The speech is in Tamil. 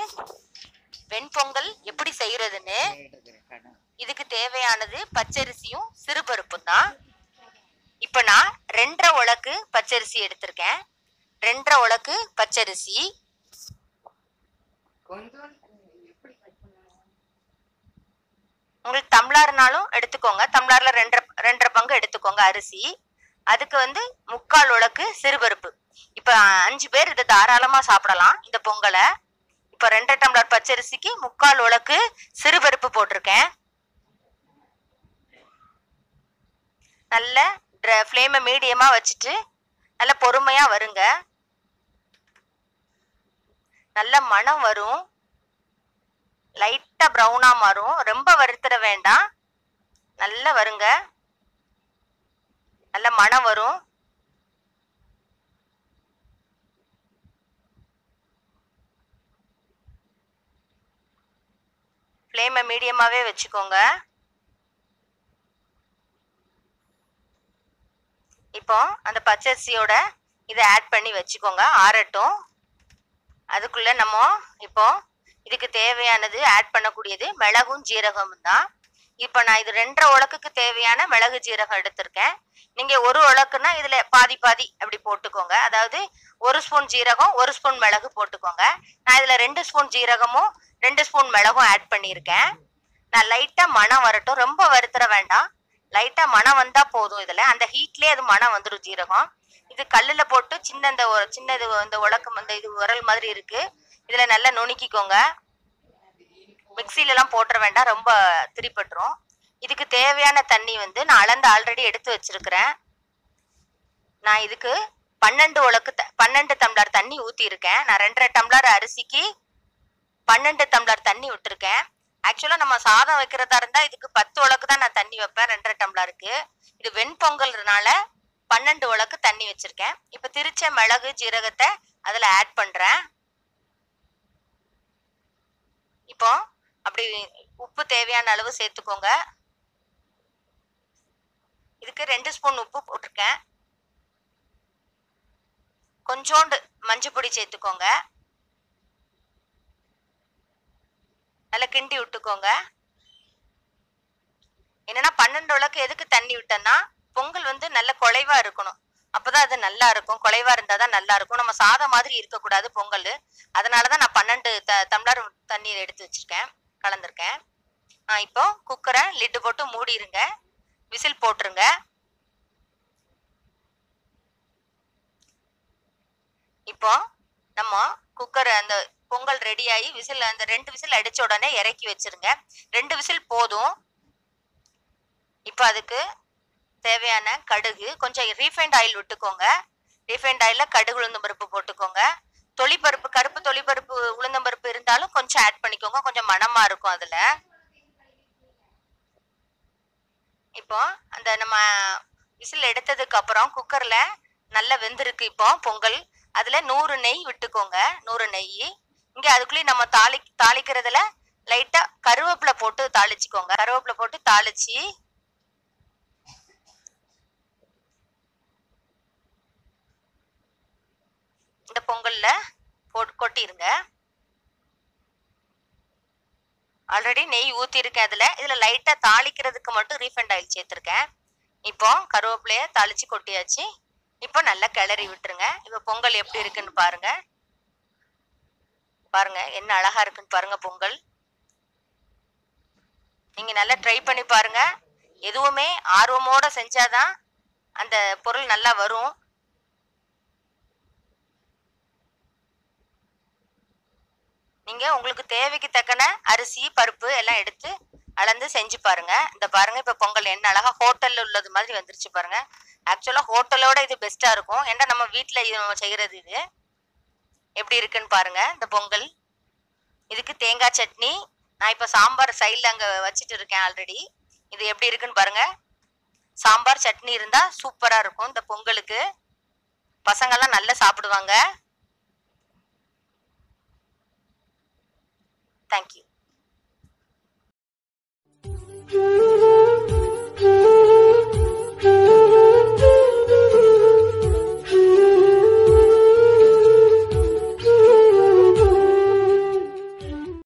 வெண்பொங்கல் எப்படி செய்யறதுன்னு இதுக்கு தேவையானது பச்சரிசியும் சிறுபருப்பும் தான் இப்போ நான் ரெண்டரை உலக்கு பச்சரிசி எடுத்திருக்கேன் ரெண்டரை உலக்கு பச்சரிசி கொஞ்சம் எப்படி கட் பண்ணணும் உங்களுக்கு டம்ளார்னாலும் எடுத்துக்கோங்க டம்ளார்ல ரெண்டரை ரெண்டரை பங்கு எடுத்துக்கோங்க அரிசி அதுக்கு வந்து முக்கால் உலக்கு சிறுபருப்பு இப்போ அஞ்சு பேர் இதை தாராளமாக சாப்பிடலாம் இந்த பொங்கலை இப்போ ரெண்டரை டம்ளர் பச்சரிசிக்கு முக்கால் உலக்கு சிறுபருப்பு போட்டிருக்கேன் நல்ல ஃப்ளேமை மீடியமாக வச்சுட்டு நல்ல பொறுமையாக வருங்க நல்ல மணம் வரும் லைட்டா ப்ரௌனா மாறும் ரொம்ப வறுத்துட வேண்டாம் நல்லா வருங்க நல்ல மணம் வரும் ஃப்ளேமை மீடியமாவே வச்சுக்கோங்க இப்போ அந்த பச்சரிசியோட இதை ஆட் பண்ணி வச்சுக்கோங்க ஆறட்டும் அதுக்குள்ள நம்ம இப்போ இதுக்கு தேவையானது ஆட் பண்ணக்கூடியது மிளகும் ஜீரகமும் தான் இப்போ நான் இது ரெண்டரை உலக்குக்கு தேவையான மிளகு ஜீரகம் எடுத்திருக்கேன் நீங்க ஒரு உலக்குன்னா இதுல பாதி பாதி அப்படி போட்டுக்கோங்க அதாவது ஒரு ஸ்பூன் ஜீரகம் ஒரு ஸ்பூன் மிளகு போட்டுக்கோங்க நான் இதுல ரெண்டு ஸ்பூன் ஜீரகமும் ரெண்டு ஸ்பூன் மிளகும் ஆட் பண்ணியிருக்கேன் நான் லைட்டா மணம் வரட்டும் ரொம்ப வறுத்துற வேண்டாம் லைட்டா மணம் வந்தா போதும் இதுல அந்த ஹீட்லயே அது மணம் வந்துடும் ஜீரகம் இது கல்லுல போட்டு சின்ன இந்த ஒ- சின்ன இது இந்த உலக்கம் இந்த இது உரல் மாதிரி இருக்கு இதுல நல்லா நுணுக்கிக்கோங்க மிக்சில எல்லாம் போட்டுற வேண்டாம் ரொம்ப திரிப்பட்டுரும் இதுக்கு தேவையான தண்ணி வந்து நான் அளந்து ஆல்ரெடி எடுத்து வச்சிருக்கிறேன் நான் இதுக்கு பன்னெண்டு உலக்கு த- பன்னெண்டு டம்ளர் தண்ணி ஊத்தி இருக்கேன் நான் ரெண்டரை டம்ளர் அரிசிக்கு பன்னெண்டு டம்ளர் தண்ணி விட்டுருக்கேன் ஆக்சுவலா நம்ம சாதம் வைக்கிறதா இருந்தா இதுக்கு பத்து உலக்கு தான் நான் தண்ணி வைப்பேன் ரெண்டரை டம்ளருக்கு இது வெண்பொங்கல்னால பன்னெண்டு உலக்கு தண்ணி வச்சிருக்கேன் இப்ப திரிச்ச மிளகு ஜீரகத்தை அதுல ஆட் பண்றேன் இப்போ அப்படி உப்பு தேவையான அளவு சேர்த்துக்கோங்க இதுக்கு ரெண்டு ஸ்பூன் உப்பு போட்டிருக்கேன் கொஞ்சோண்டு மஞ்சள் பொடி சேர்த்துக்கோங்க நல்லா கிண்டி விட்டுக்கோங்க என்னன்னா பன்னெண்டு உலக்கு எதுக்கு தண்ணி விட்டேன்னா பொங்கல் வந்து நல்ல குலைவா இருக்கணும் அப்பதான் அது நல்லா இருக்கும் குலைவா இருந்தாதான் நல்லா இருக்கும் நம்ம சாதம் மாதிரி இருக்கக்கூடாது பொங்கல் அதனாலதான் நான் பன்னெண்டு த டம்ளர் தண்ணீர் எடுத்து வச்சிருக்கேன் கலந்துருக்கேன் ஆ இப்போ குக்கரை லிட்டு போட்டு மூடிருங்க விசில் போட்டுருங்க இப்போ நம்ம குக்கர் அந்த பொங்கல் ரெடி ஆகி விசில் அந்த ரெண்டு விசில் அடிச்ச உடனே இறக்கி வச்சிருங்க ரெண்டு விசில் போதும் இப்போ அதுக்கு தேவையான கடுகு கொஞ்சம் ரீஃபைண்ட் ஆயில் விட்டுக்கோங்க ரீஃபைண்ட் ஆயில கடுகு உளுந்தம் பருப்பு போட்டுக்கோங்க தொளிப்பருப்பு கருப்பு தொளிப்பருப்பு உளுந்தம் பருப்பு இருந்தாலும் கொஞ்சம் ஆட் பண்ணிக்கோங்க கொஞ்சம் மணமா இருக்கும் அதுல இப்போ அந்த நம்ம விசில் எடுத்ததுக்கு அப்புறம் குக்கர்ல நல்லா வெந்திருக்கு இப்போ பொங்கல் அதுல நூறு நெய் விட்டுக்கோங்க நூறு நெய் இங்க அதுக்குள்ளேயும் நம்ம தாளி தாளிக்கிறதுல லைட்டா கருவேப்பிலை போட்டு தாளிச்சுக்கோங்க கருவேப்பிலை போட்டு தாளிச்சு இந்த பொங்கல்ல போட்டு கொட்டிருங்க ஆல்ரெடி நெய் ஊத்திருக்கேன் அதுல இதுல லைட்டா தாளிக்கிறதுக்கு மட்டும் ரீஃபண்ட் ஆயில் சேர்த்திருக்கேன் இப்போ கருவேப்பிலைய தாளிச்சு கொட்டியாச்சு இப்போ நல்லா கிளறி விட்டுருங்க இப்போ பொங்கல் எப்படி இருக்குன்னு பாருங்க பாருங்க என்ன அழகா இருக்குன்னு பாருங்க பொங்கல் நீங்க நல்லா ட்ரை பண்ணி பாருங்க எதுவுமே ஆர்வமோட செஞ்சாதான் அந்த பொருள் நல்லா வரும் நீங்க உங்களுக்கு தேவைக்கு தக்கன அரிசி பருப்பு எல்லாம் எடுத்து அளந்து செஞ்சு பாருங்க இந்த பாருங்க இப்ப பொங்கல் என்ன அழகா ஹோட்டல்ல உள்ளது மாதிரி வந்துருச்சு பாருங்க ஆக்சுவலா ஹோட்டலோட இது பெஸ்டா இருக்கும் ஏன்னா நம்ம வீட்ல இது நம்ம செய்யறது இது எப்படி இருக்குன்னு பாருங்க இந்த பொங்கல் இதுக்கு தேங்காய் சட்னி நான் இப்ப சாம்பார் சைடில் அங்க வச்சிட்டு இருக்கேன் ஆல்ரெடி இது எப்படி இருக்குன்னு பாருங்க சாம்பார் சட்னி இருந்தா சூப்பரா இருக்கும் இந்த பொங்கலுக்கு பசங்கெல்லாம் நல்லா சாப்பிடுவாங்க தேங்க்யூ